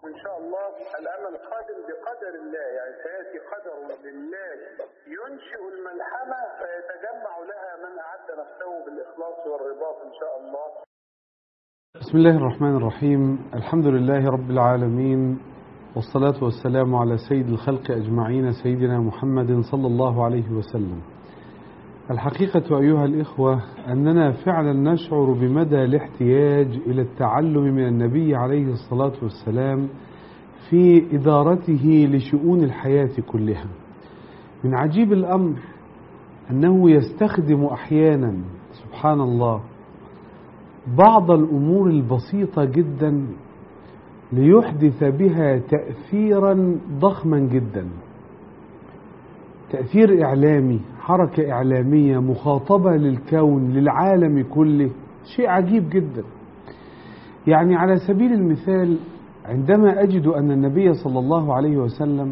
إن شاء الله الأمل قادم بقدر الله يعني سيأتي قدر لله ينشئ الملحمة فيتجمع لها من أعد نفسه بالإخلاص والرباط إن شاء الله بسم الله الرحمن الرحيم الحمد لله رب العالمين والصلاة والسلام على سيد الخلق أجمعين سيدنا محمد صلى الله عليه وسلم الحقيقة أيها الإخوة أننا فعلا نشعر بمدى الاحتياج إلى التعلم من النبي عليه الصلاة والسلام في إدارته لشؤون الحياة كلها من عجيب الأمر أنه يستخدم أحيانا سبحان الله بعض الأمور البسيطة جدا ليحدث بها تأثيرا ضخما جدا تأثير إعلامي حركة إعلامية مخاطبة للكون للعالم كله شيء عجيب جدا يعني على سبيل المثال عندما أجد أن النبي صلى الله عليه وسلم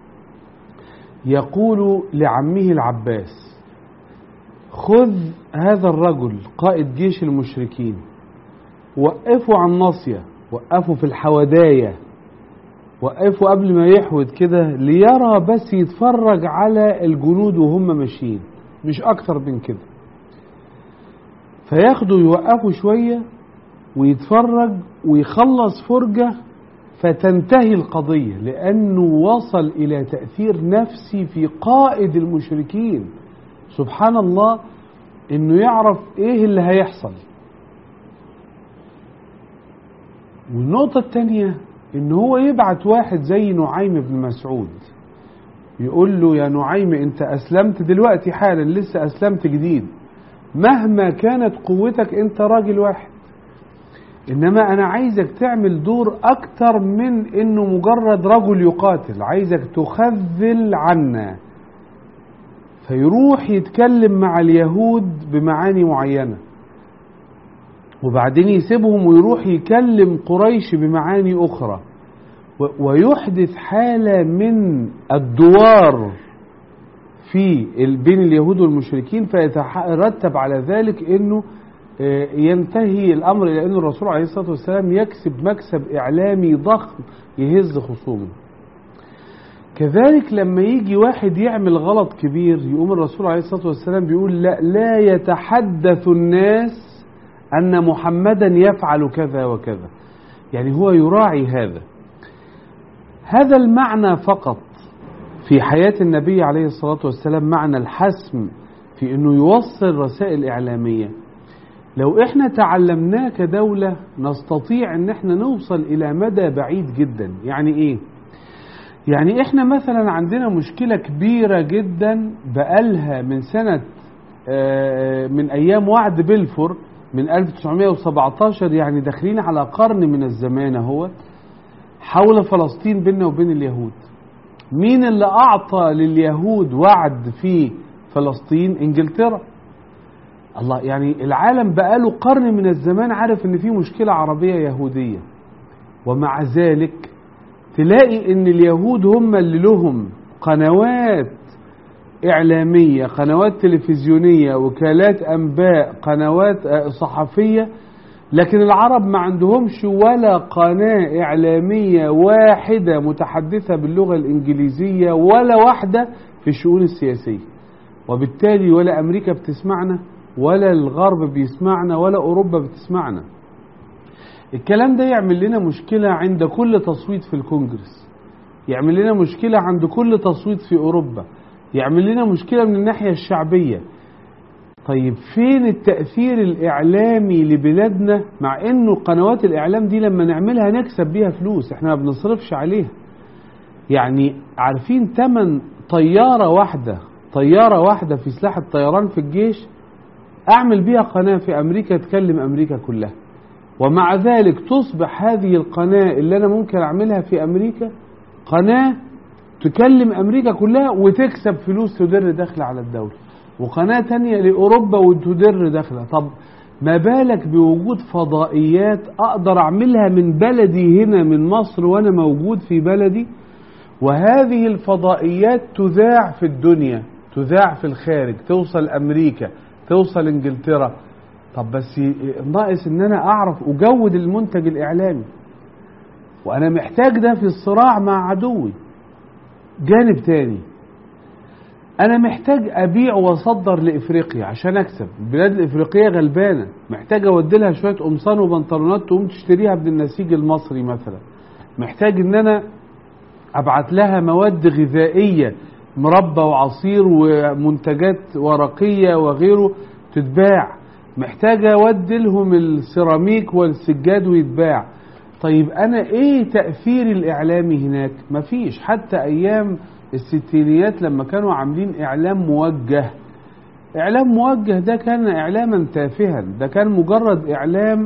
يقول لعمه العباس خذ هذا الرجل قائد جيش المشركين وقفوا عن ناصية وقفوا في الحوداية وقفوا قبل ما يحود كده ليرى بس يتفرج على الجنود وهم ماشيين مش أكتر من كده فياخدوا يوقفوا شوية ويتفرج ويخلص فرجة فتنتهي القضية لأنه وصل إلى تأثير نفسي في قائد المشركين سبحان الله انه يعرف ايه اللي هيحصل والنقطة التانية ان هو يبعت واحد زي نعيم بن مسعود يقول له يا نعيم انت اسلمت دلوقتي حالا لسه اسلمت جديد مهما كانت قوتك انت راجل واحد انما انا عايزك تعمل دور اكتر من انه مجرد رجل يقاتل عايزك تخذل عنا فيروح يتكلم مع اليهود بمعاني معينة وبعدين يسيبهم ويروح يكلم قريش بمعاني أخرى ويحدث حالة من الدوار في بين اليهود والمشركين فيترتب على ذلك انه ينتهي الامر الى ان الرسول عليه الصلاه والسلام يكسب مكسب اعلامي ضخم يهز خصومه كذلك لما يجي واحد يعمل غلط كبير يقوم الرسول عليه الصلاة والسلام بيقول لا, لا يتحدث الناس أن محمدا يفعل كذا وكذا يعني هو يراعي هذا هذا المعنى فقط في حياة النبي عليه الصلاة والسلام معنى الحسم في أنه يوصل رسائل إعلامية لو احنا تعلمناه كدولة نستطيع ان احنا نوصل الى مدى بعيد جدا يعني ايه يعني احنا مثلا عندنا مشكلة كبيرة جدا بقالها من سنة من ايام وعد بلفور من 1917 يعني داخلين على قرن من الزمان اهو حول فلسطين بيننا وبين اليهود مين اللي اعطى لليهود وعد في فلسطين انجلترا الله يعني العالم بقاله قرن من الزمان عارف ان في مشكلة عربية يهودية ومع ذلك تلاقي ان اليهود هم اللي لهم قنوات اعلامية قنوات تلفزيونية وكالات انباء قنوات صحفية لكن العرب ما عندهمش ولا قناة اعلامية واحدة متحدثة باللغة الانجليزية ولا واحدة في الشؤون السياسية وبالتالي ولا امريكا بتسمعنا ولا الغرب بيسمعنا ولا اوروبا بتسمعنا الكلام ده يعمل لنا مشكلة عند كل تصويت في الكونجرس يعمل لنا مشكلة عند كل تصويت في أوروبا يعمل لنا مشكلة من الناحية الشعبية طيب فين التأثير الإعلامي لبلادنا مع إنه قنوات الإعلام دي لما نعملها نكسب بيها فلوس إحنا ما بنصرفش عليها يعني عارفين تمن طيارة واحدة طيارة واحدة في سلاح الطيران في الجيش أعمل بيها قناة في أمريكا تكلم أمريكا كلها ومع ذلك تصبح هذه القناة اللي أنا ممكن أعملها في أمريكا قناة تكلم أمريكا كلها وتكسب فلوس تدر دخل على الدولة وقناة تانية لأوروبا وتدر دخلها طب ما بالك بوجود فضائيات أقدر أعملها من بلدي هنا من مصر وأنا موجود في بلدي وهذه الفضائيات تذاع في الدنيا تذاع في الخارج توصل أمريكا توصل إنجلترا طب بس ناقص ان انا اعرف اجود المنتج الاعلامي وانا محتاج ده في الصراع مع عدوي جانب تاني انا محتاج ابيع واصدر لافريقيا عشان اكسب البلاد الافريقيه غلبانه محتاج اودي لها شويه قمصان وبنطلونات تقوم تشتريها من النسيج المصري مثلا محتاج ان انا ابعت لها مواد غذائيه مربى وعصير ومنتجات ورقيه وغيره تتباع محتاج اودي لهم السيراميك والسجاد ويتباع طيب انا ايه تاثيري الاعلامي هناك مفيش حتى ايام الستينيات لما كانوا عاملين اعلام موجه اعلام موجه ده كان اعلاما تافها ده كان مجرد اعلام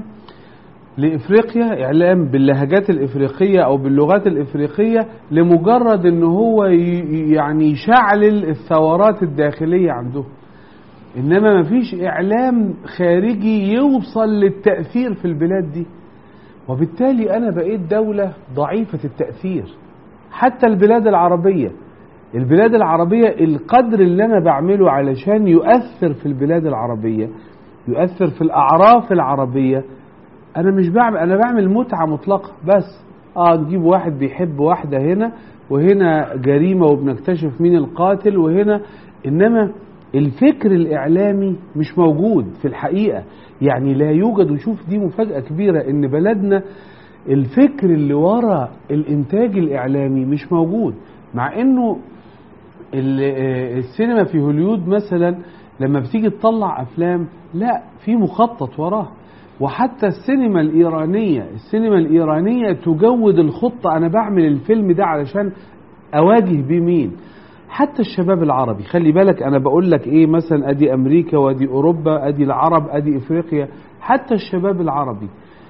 لافريقيا اعلام باللهجات الافريقيه او باللغات الافريقيه لمجرد ان هو ي- يعني يشعلل الثورات الداخليه عندهم انما مفيش اعلام خارجي يوصل للتاثير في البلاد دي وبالتالي انا بقيت دوله ضعيفه التاثير حتى البلاد العربيه البلاد العربيه القدر اللي انا بعمله علشان يؤثر في البلاد العربيه يؤثر في الاعراف العربيه انا مش بعمل انا بعمل متعه مطلقه بس اه نجيب واحد بيحب واحده هنا وهنا جريمه وبنكتشف مين القاتل وهنا انما الفكر الاعلامي مش موجود في الحقيقه يعني لا يوجد وشوف دي مفاجاه كبيره ان بلدنا الفكر اللي ورا الانتاج الاعلامي مش موجود مع انه ال- آه، السينما في هوليود مثلا لما بتيجي تطلع افلام لا في مخطط وراها وحتى السينما الايرانيه السينما الايرانيه تجود الخطه انا بعمل الفيلم ده علشان اواجه بيه مين حتى الشباب العربي خلي بالك انا بقول لك ايه مثلا ادي امريكا وادي اوروبا ادي العرب ادي افريقيا حتى الشباب العربي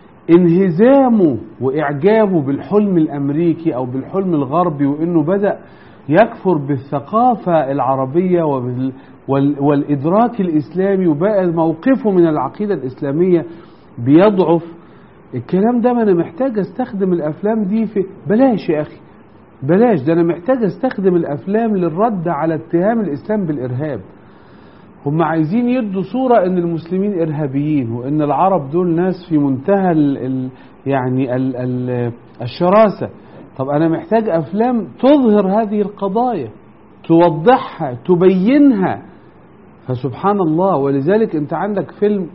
انهزامه واعجابه بالحلم الامريكي او بالحلم الغربي وانه بدا يكفر بالثقافه العربيه وبال وال والادراك الاسلامي وبقى موقفه من العقيده الاسلاميه بيضعف الكلام ده ما انا محتاج استخدم الافلام دي في بلاش يا اخي بلاش ده انا محتاج استخدم الافلام للرد على اتهام الاسلام بالارهاب هم عايزين يدوا صورة ان المسلمين ارهابيين وان العرب دول ناس في منتهى ال ال يعني ال ال الشراسة طب انا محتاج افلام تظهر هذه القضايا توضحها تبينها فسبحان الله ولذلك انت عندك فيلم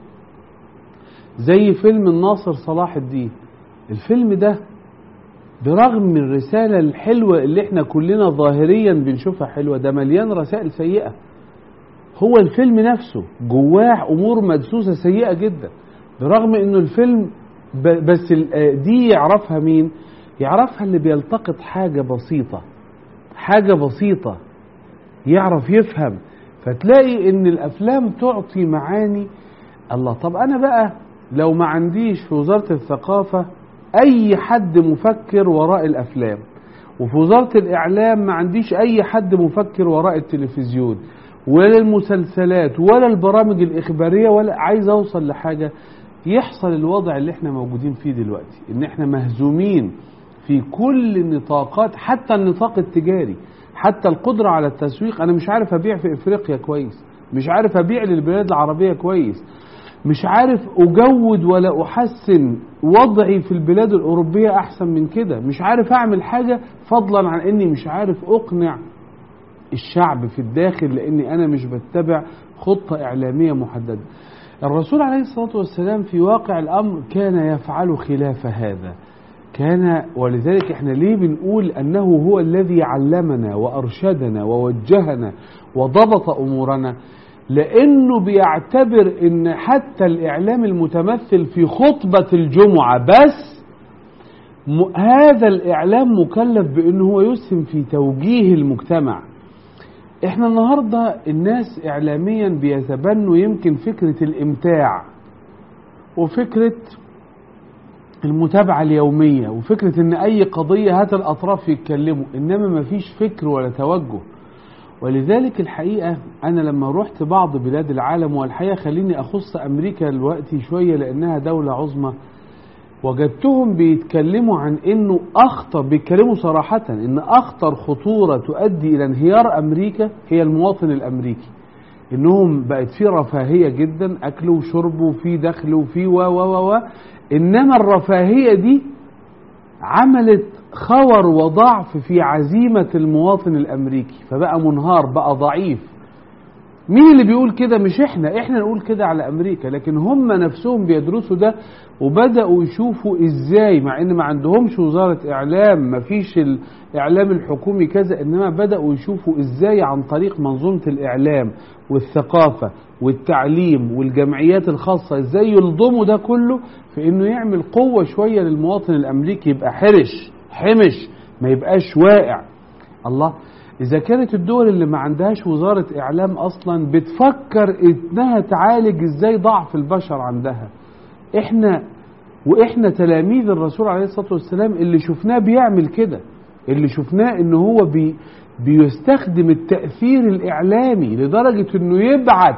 زي فيلم الناصر صلاح الدين الفيلم ده برغم من الرسالة الحلوة اللي احنا كلنا ظاهريا بنشوفها حلوة ده مليان رسائل سيئة هو الفيلم نفسه جواه امور مدسوسة سيئة جدا برغم انه الفيلم ب- بس ال- آه دي يعرفها مين يعرفها اللي بيلتقط حاجة بسيطة حاجة بسيطة يعرف يفهم فتلاقي ان الافلام تعطي معاني الله طب انا بقى لو ما عنديش في وزارة الثقافة اي حد مفكر وراء الافلام وفي وزارة الاعلام ما عنديش اي حد مفكر وراء التلفزيون ولا المسلسلات ولا البرامج الاخبارية ولا عايز اوصل لحاجة يحصل الوضع اللي احنا موجودين فيه دلوقتي ان احنا مهزومين في كل النطاقات حتى النطاق التجاري حتى القدرة على التسويق أنا مش عارف أبيع في إفريقيا كويس مش عارف أبيع للبلاد العربية كويس مش عارف أجود ولا أحسن وضعي في البلاد الأوروبية أحسن من كده مش عارف أعمل حاجة فضلا عن أني مش عارف أقنع الشعب في الداخل لأني أنا مش بتبع خطة إعلامية محددة الرسول عليه الصلاة والسلام في واقع الأمر كان يفعل خلاف هذا كان ولذلك احنا ليه بنقول انه هو الذي علمنا وارشدنا ووجهنا وضبط امورنا لانه بيعتبر ان حتى الاعلام المتمثل في خطبه الجمعه بس م- هذا الاعلام مكلف بانه هو يسهم في توجيه المجتمع احنا النهارده الناس اعلاميا بيتبنوا يمكن فكره الامتاع وفكره المتابعة اليومية وفكرة ان اي قضية هات الاطراف يتكلموا انما ما فيش فكر ولا توجه ولذلك الحقيقة انا لما رحت بعض بلاد العالم والحقيقة خليني اخص امريكا دلوقتي شوية لانها دولة عظمى وجدتهم بيتكلموا عن انه اخطر بيتكلموا صراحة ان اخطر خطورة تؤدي الى انهيار امريكا هي المواطن الامريكي انهم بقت في رفاهيه جدا اكل وشرب وفي دخل وفي و و و و انما الرفاهيه دي عملت خور وضعف في عزيمة المواطن الأمريكي فبقى منهار بقى ضعيف مين اللي بيقول كده مش احنا احنا نقول كده على امريكا لكن هم نفسهم بيدرسوا ده وبداوا يشوفوا ازاي مع ان ما عندهمش وزاره اعلام ما فيش الاعلام الحكومي كذا انما بداوا يشوفوا ازاي عن طريق منظومه الاعلام والثقافه والتعليم والجمعيات الخاصه ازاي يلضموا ده كله في انه يعمل قوه شويه للمواطن الامريكي يبقى حرش حمش ما يبقاش واقع الله إذا كانت الدول اللي ما عندهاش وزارة إعلام أصلا بتفكر إنها تعالج إزاي ضعف البشر عندها إحنا وإحنا تلاميذ الرسول عليه الصلاة والسلام اللي شفناه بيعمل كده اللي شفناه إن هو بي بيستخدم التأثير الإعلامي لدرجة إنه يبعت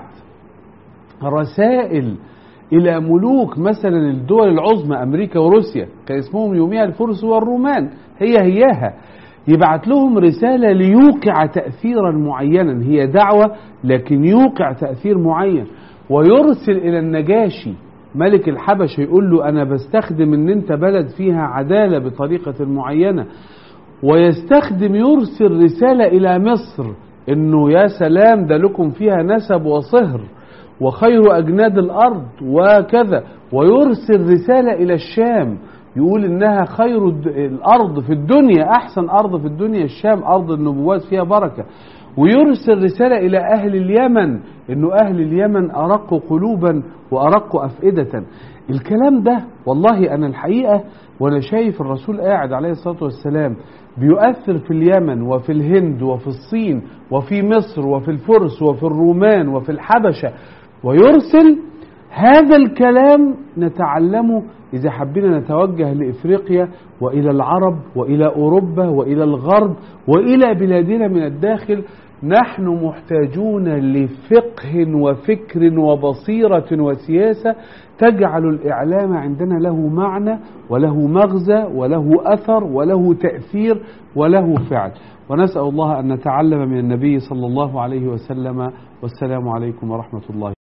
رسائل إلى ملوك مثلا الدول العظمى أمريكا وروسيا كان اسمهم يوميها الفرس والرومان هي هياها يبعت لهم رسالة ليوقع تأثيرا معينا هي دعوة لكن يوقع تأثير معين ويرسل إلى النجاشي ملك الحبشة يقول له أنا بستخدم إن أنت بلد فيها عدالة بطريقة معينة ويستخدم يرسل رسالة إلى مصر إنه يا سلام ده لكم فيها نسب وصهر وخير أجناد الأرض وكذا ويرسل رسالة إلى الشام يقول انها خير الارض في الدنيا احسن ارض في الدنيا الشام ارض النبوات فيها بركه ويرسل رساله الى اهل اليمن انه اهل اليمن ارق قلوبا وارق افئده الكلام ده والله انا الحقيقه وانا شايف الرسول قاعد عليه الصلاه والسلام بيؤثر في اليمن وفي الهند وفي الصين وفي مصر وفي الفرس وفي الرومان وفي الحبشه ويرسل هذا الكلام نتعلمه إذا حبينا نتوجه لإفريقيا وإلى العرب وإلى أوروبا وإلى الغرب وإلى بلادنا من الداخل نحن محتاجون لفقه وفكر وبصيرة وسياسة تجعل الإعلام عندنا له معنى وله مغزى وله أثر وله تأثير وله فعل ونسأل الله أن نتعلم من النبي صلى الله عليه وسلم والسلام عليكم ورحمة الله